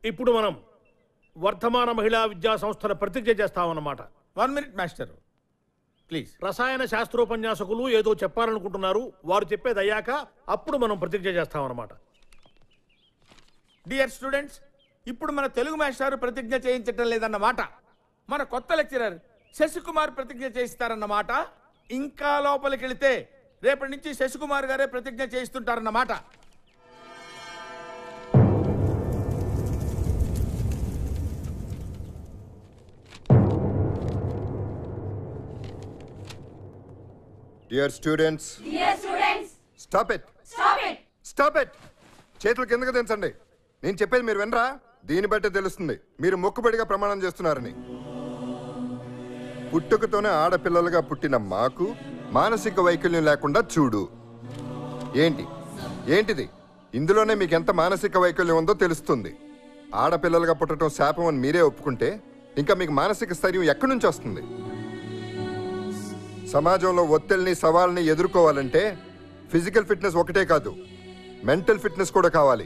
ఇప్పుడు మనం వర్ధమాన మహిళా విద్యా సంస్థల ప్రతిజ్ఞ చేస్తామన్నమాట వన్ మినిట్ మాస్టర్ ప్లీజ్ రసాయన శాస్త్రోపన్యాసకులు ఏదో చెప్పాలనుకుంటున్నారు వారు చెప్పేది అయ్యాక అప్పుడు మనం ప్రతిజ్ఞ చేస్తామన్నమాట డియర్ స్టూడెంట్స్ ఇప్పుడు మన తెలుగు మాస్టర్ ప్రతిజ్ఞ చేయించటం లేదన్నమాట మన కొత్త లెక్చరర్ శశికుమార్ ప్రతిజ్ఞ చేయిస్తారన్నమాట ఇంకా లోపలికి వెళితే రేపటి నుంచి శశికుమార్ గారే ప్రతిజ్ఞ చేయిస్తుంటారన్నమాట dear students stop it stop it చేతులు కిందకి దించండి నేను చెప్పేది మీరు వినరా దీన్ని బట్టే తెలుస్తుంది మీరు మొక్కుబడిగా ప్రమాణం చేస్తున్నారని పుట్టుకతోనే ఆడపిల్లలుగా పుట్టిన మాకు మానసిక వైకల్యం లేకుండా చూడు ఏంటి ఏంటిది ఇందులోనే మీకు ఎంత మానసిక వైకల్యం ఉందో తెలుస్తుంది ఆడపిల్లలుగా పుట్టడం శాపం అని మీరే ఒప్పుకుంటే ఇంకా మీకు మానసిక స్థైర్యం ఎక్కడి నుంచి వస్తుంది సమాజంలో ఒత్తిడిని సవాల్ని ఎదుర్కోవాలంటే ఫిజికల్ ఫిట్నెస్ ఒకటే కాదు మెంటల్ ఫిట్నెస్ కూడా కావాలి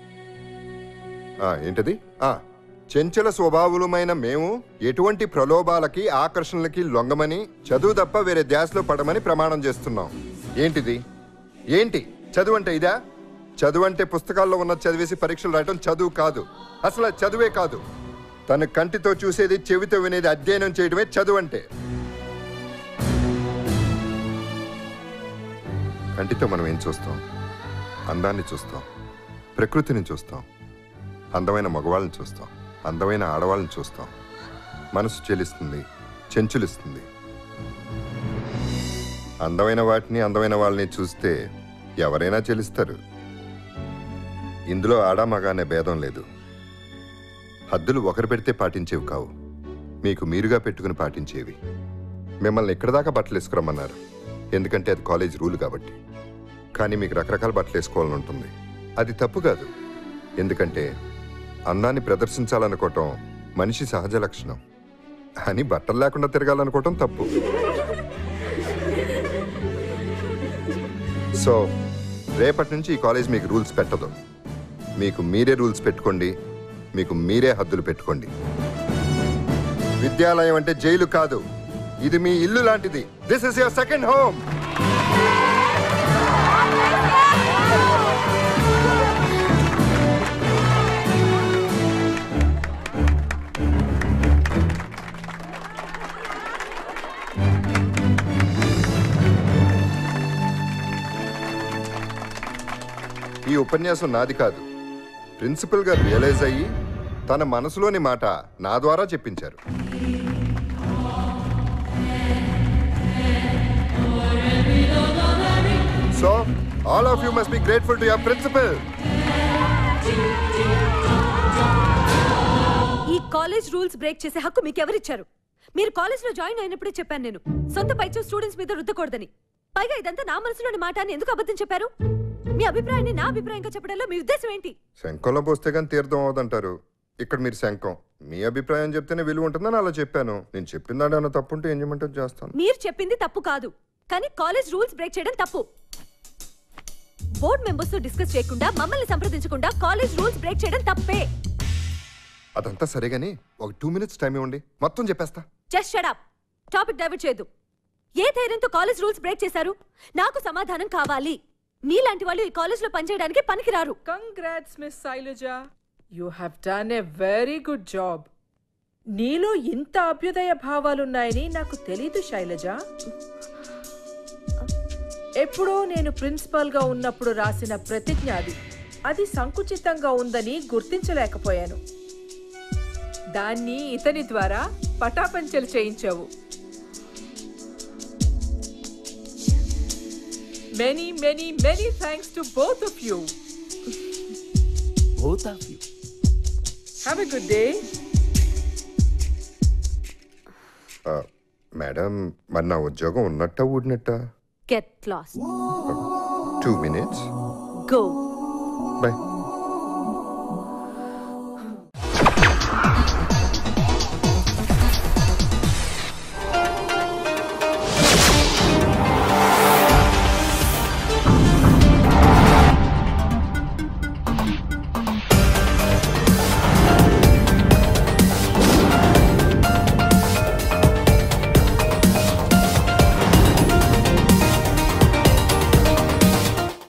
ఆ, ఏంటది ఆ, చెంచల స్వభావులమైన మేము ఎటువంటి ప్రలోభాలకి ఆకర్షణలకి లొంగమని చదువు తప్ప వేరే ధ్యాసలో పడమని ప్రమాణం చేస్తున్నాం ఏంటిది ఏంటి చదువు అంటే ఇదా చదువు అంటే పుస్తకాల్లో ఉన్న చదివేసి పరీక్షలు రాయటం చదువు కాదు అసలు అది చదువే కాదు తన కంటితో చూసేది చెవితో వినేది అధ్యయనం చేయడమే చదువు అంటే కంటితో మనం ఏం చూస్తాం అందాన్ని చూస్తాం ప్రకృతిని చూస్తాం అందమైన మగవాళ్ళని చూస్తాం అందమైన ఆడవాళ్ళని చూస్తాం మనసు చెలిస్తుంది చెంచులిస్తుంది అందమైన వాటిని అందమైన వాళ్ళని చూస్తే ఎవరైనా చెలిస్తారు ఇందులో ఆడా మగ అనే భేదం లేదు హద్దులు ఒకరు పెడితే పాటించేవి కావు మీకు మీరుగా పెట్టుకుని పాటించేవి మిమ్మల్ని ఎక్కడి దాకా బట్టలు వేసుకురమ్మన్నారు ఎందుకంటే అది కాలేజ్ రూల్ కాబట్టి కానీ మీకు రకరకాల బట్టలు వేసుకోవాలని ఉంటుంది అది తప్పు కాదు ఎందుకంటే అందాన్ని ప్రదర్శించాలనుకోవటం మనిషి సహజ లక్షణం అని బట్టలు లేకుండా తిరగాలనుకోవటం తప్పు సో రేపటి నుంచి ఈ కాలేజ్ మీకు రూల్స్ పెట్టదు మీకు మీరే రూల్స్ పెట్టుకోండి మీకు మీరే హద్దులు పెట్టుకోండి విద్యాలయం అంటే జైలు కాదు ఇది మీ ఇల్లు లాంటిది this is your second home ఈ ఉపన్యాసం నాది కాదు ప్రిన్సిపల్ గా రియలైజ్ అయ్యి తన మనసులోని మాట నా ద్వారా చెప్పించారు so all of you must be grateful to your principal ఈ కాలేజ్ రూల్స్ బ్రేక్ చేసే హక్కు మీకు ఎవరిచ్చారు మీరు కాలేజ్ లో జాయిన్ అయినప్పుడే చెప్పాను నేను సొంత పైచు స్టూడెంట్స్ మీద రుద్దకూడదని పైగా ఇదంతా నా మనసులోని మాట అని ఎందుకు అబద్ధం చెప్పారు మీ అభిప్రాయాన్ని నా అభిప్రాయంగా చెప్పడంలో మీ ఉద్దేశం ఏంటి శంఖంలో పోస్తే కానీ తీర్థం అవదంటారు ఇక్కడ మీరు శంఖం మీ అభిప్రాయం చెప్తేనే విలువ ఉంటుందని అలా చెప్పాను నేను చెప్పిన దాంట్లో ఏమైనా తప్పు ఉంటే ఏం చేయమంటే చేస్తాను మీరు చెప్పింది తప్పు కాదు కానీ కాలేజ్ రూల్స్ బ్రేక్ చేయడం తప్పు బోర్డ్ మెంబర్స్ తో డిస్కస్ చేయకుండా మమ్మల్ని సంప్రదించకుండా కాలేజ్ రూల్స్ బ్రేక్ చేయడం తప్పే అదంతా సరే గానీ ఒక టూ మినిట్స్ టైం ఇవ్వండి మొత్తం చెప్పేస్తా జస్ట్ షడప్ టాపిక్ డైవర్ట్ చేయొద్దు ఏ ధైర్యంతో కాలేజ్ రూల్స్ బ్రేక్ చేశారు నాకు సమాధానం కావాలి మీలాంటి వాళ్ళు ఈ కాలేజ్ లో పనిచేయడానికి పనికిరారు Congrats, Miss Sailaja. You have done a very good job. నీలో ఇంత అభ్యుదయ భావాలున్నాయని నాకు తెలీదు శైలజ ఎప్పుడో నేను ప్రిన్సిపల్గా ఉన్నప్పుడు రాసిన ప్రతిజ్ఞ అది అది సంకుచితంగా ఉందని గుర్తించలేకపోయాను దాన్ని ఇతని ద్వారా పటాపంచలు చేయించావు many many many thanks to both of you Both of you. Have a good day ఆ, మేడం మరి నా ఉద్యోగం ఉన్నట్ట ఊడినట్ట get lost two minutes go by